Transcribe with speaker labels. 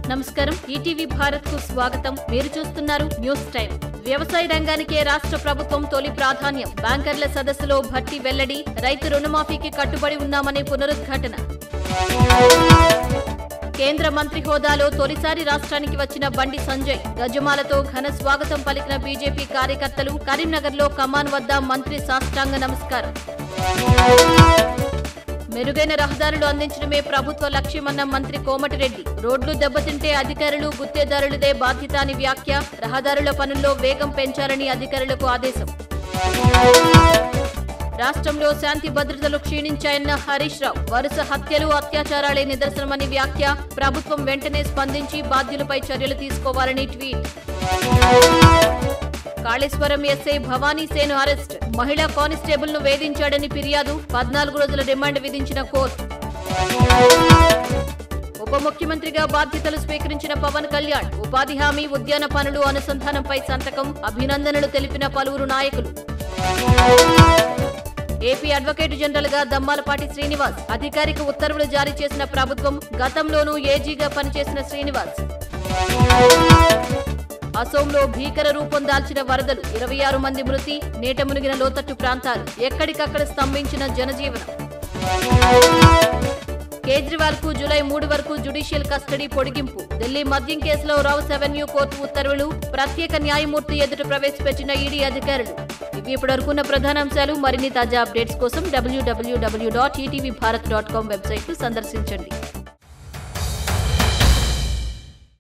Speaker 1: నమస్కారం ఈటీవీ భారత్ కు స్వాగతం మీరు చూస్తున్నారు న్యూస్ టైం వ్యవసాయ రంగానికే రాష్ట్ర ప్రభుత్వం తొలి ప్రాధాన్యం బ్యాంకర్ల సదస్సులో భర్తీ వెల్లడి రైతు రుణమాఫీకి కట్టుబడి ఉన్నామనే పునరుద్ఘాటన కేంద్ర మంత్రి హోదాలో తొలిసారి రాష్ట్రానికి వచ్చిన బండి సంజయ్ గజమాలతో ఘన స్వాగతం పలికిన బీజేపీ కార్యకర్తలు కరీంనగర్లో కమాన్ వద్ద మంత్రి సాష్టాంగ నమస్కారం మెరుగైన రహదారులు అందించడమే ప్రభుత్వ లక్ష్యమన్న మంత్రి కోమటిరెడ్డి రోడ్లు దెబ్బతింటే అధికారులు గుత్తేదారులదే బాధ్యత అని వ్యాఖ్య రహదారుల పనుల్లో వేగం పెంచాలని అధికారులకు ఆదేశం రాష్ట్రంలో శాంతి భద్రతలు క్షీణించాయన్న హరీష్ రావు వరుస హత్యలు అత్యాచారాలే నిదర్శనమని వ్యాఖ్య ప్రభుత్వం వెంటనే స్పందించి బాధ్యులపై చర్యలు తీసుకోవాలని ట్వీట్ కాళేశ్వరం ఎస్ఐ భవానీ సేను అరెస్ట్ మహిళా కానిస్టేబుల్ ను వేధించాడని ఫిర్యాదు పద్నాలుగు రోజుల రిమాండ్ విధించిన కోర్టు ఉప ముఖ్యమంత్రిగా బాధ్యతలు స్వీకరించిన పవన్ కళ్యాణ్ ఉపాధి హామీ ఉద్యాన పనులు అనుసంధానంపై సంతకం అభినందనలు తెలిపిన పలువురు నాయకులు ఏపీ అడ్వకేట్ జనరల్ గా దమ్మాలపాటి శ్రీనివాస్ అధికారిక ఉత్తర్వులు జారీ చేసిన ప్రభుత్వం గతంలోనూ ఏజీగా పనిచేసిన శ్రీనివాస్ అసోంలో భీకర రూపం దాల్చిన వరదలు ఇరవై ఆరు మంది మృతి నీట మునిగిన లోతట్టు ప్రాంతాలు ఎక్కడికక్కడ స్తంభించిన జనజీవనం కేజ్రీవాల్ కు జూలై మూడు వరకు జుడిషియల్ కస్టడీ పొడిగింపు ఢిల్లీ మద్యం కేసులో రౌస్ అవెన్యూ కోర్టు ఉత్తర్వులు ప్రత్యేక న్యాయమూర్తి ఎదుట ప్రవేశపెట్టిన ఈడీ అధికారులు ఇవి ఇప్పటివరకున్న ప్రధానాంశాలు మరిన్ని తాజా అప్డేట్స్ కోసం W W W dot ETV Bharat dot com website ను సందర్శించండి